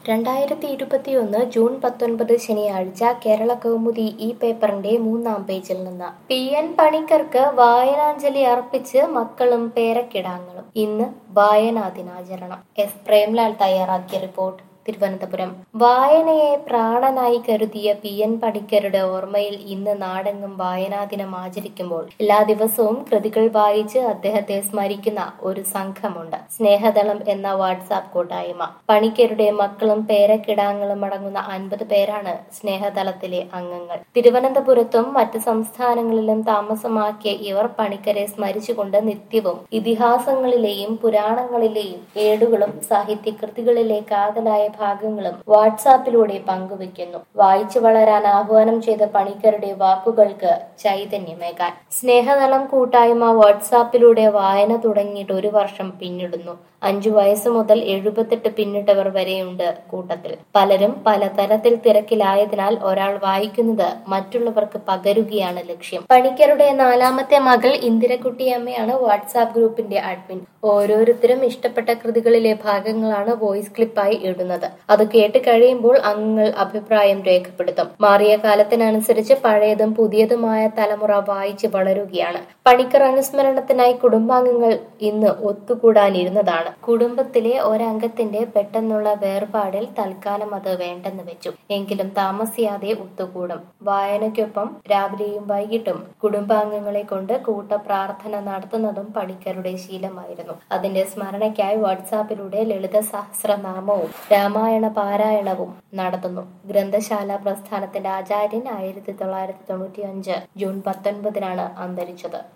രണ്ടായിരത്തി ഇരുപത്തിയൊന്ന് ജൂൺ പത്തൊൻപത് ശനിയാഴ്ച കേരള കൗമുദി ഈ പേപ്പറിന്റെ മൂന്നാം പേജിൽ നിന്ന് പി എൻ പണിക്കർക്ക് വായനാഞ്ജലി അർപ്പിച്ച് മക്കളും പേരക്കിടാങ്ങളും ഇന്ന് വായനാ ദിനാചരണം എസ് പ്രേംലാൽ തയ്യാറാക്കിയ റിപ്പോർട്ട് തിരുവനന്തപുരം വായനയെ പ്രാണനായി കരുതിയ പി എൻ പണിക്കരുടെ ഓർമ്മയിൽ ഇന്ന് നാടെങ്ങും വായനാ ദിനം ആചരിക്കുമ്പോൾ എല്ലാ ദിവസവും കൃതികൾ വായിച്ച് അദ്ദേഹത്തെ സ്മരിക്കുന്ന ഒരു സംഘമുണ്ട് സ്നേഹദളം എന്ന വാട്സാപ്പ് കൂട്ടായ്മ പണിക്കരുടെ മക്കളും പേരക്കിടാങ്ങളും അടങ്ങുന്ന അൻപത് പേരാണ് സ്നേഹദളത്തിലെ അംഗങ്ങൾ തിരുവനന്തപുരത്തും മറ്റ് സംസ്ഥാനങ്ങളിലും താമസമാക്കിയ ഇവർ പണിക്കരെ സ്മരിച്ചുകൊണ്ട് നിത്യവും ഇതിഹാസങ്ങളിലെയും പുരാണങ്ങളിലെയും ഏടുകളും സാഹിത്യകൃതികളിലെ കാതലായ ഭാഗങ്ങളും വാട്സാപ്പിലൂടെ പങ്കുവയ്ക്കുന്നു വായിച്ചു വളരാൻ ആഹ്വാനം ചെയ്ത പണിക്കരുടെ വാക്കുകൾക്ക് ചൈതന്യമേകാൻ സ്നേഹതളം കൂട്ടായ്മ വാട്സാപ്പിലൂടെ വായന തുടങ്ങിയിട്ട് ഒരു വർഷം പിന്നിടുന്നു അഞ്ചു വയസ്സ് മുതൽ എഴുപത്തെട്ട് പിന്നിട്ടവർ വരെയുണ്ട് കൂട്ടത്തിൽ പലരും പലതരത്തിൽ തിരക്കിലായതിനാൽ ഒരാൾ വായിക്കുന്നത് മറ്റുള്ളവർക്ക് പകരുകയാണ് ലക്ഷ്യം പണിക്കരുടെ നാലാമത്തെ മകൾ ഇന്ദിരക്കുട്ടിയമ്മയാണ് വാട്സാപ്പ് ഗ്രൂപ്പിന്റെ അഡ്മിൻ ഓരോരുത്തരും ഇഷ്ടപ്പെട്ട കൃതികളിലെ ഭാഗങ്ങളാണ് വോയിസ് ക്ലിപ്പായി ഇടുന്നത് അത് കേട്ട് കഴിയുമ്പോൾ അംഗങ്ങൾ അഭിപ്രായം രേഖപ്പെടുത്തും മാറിയ കാലത്തിനനുസരിച്ച് പഴയതും പുതിയതുമായ തലമുറ വായിച്ച് വളരുകയാണ് പണിക്കർ അനുസ്മരണത്തിനായി കുടുംബാംഗങ്ങൾ ഇന്ന് ഒത്തുകൂടാനിരുന്നതാണ് കുടുംബത്തിലെ ഒരംഗത്തിന്റെ പെട്ടെന്നുള്ള വേർപാടിൽ തൽക്കാലം അത് വേണ്ടെന്ന് വെച്ചു എങ്കിലും താമസിയാതെ ഒത്തുകൂടും വായനയ്ക്കൊപ്പം രാവിലെയും വൈകിട്ടും കുടുംബാംഗങ്ങളെ കൊണ്ട് കൂട്ട പ്രാർത്ഥന നടത്തുന്നതും പണിക്കരുടെ ശീലമായിരുന്നു അതിന്റെ സ്മരണയ്ക്കായി വാട്സാപ്പിലൂടെ ലളിത സഹസ്രനാമവും രാമായണ പാരായണവും നടത്തുന്നു ഗ്രന്ഥശാല പ്രസ്ഥാനത്തിന്റെ ആചാര്യൻ ആയിരത്തി തൊള്ളായിരത്തി തൊണ്ണൂറ്റി അഞ്ച് ജൂൺ പത്തൊൻപതിനാണ് അന്തരിച്ചത്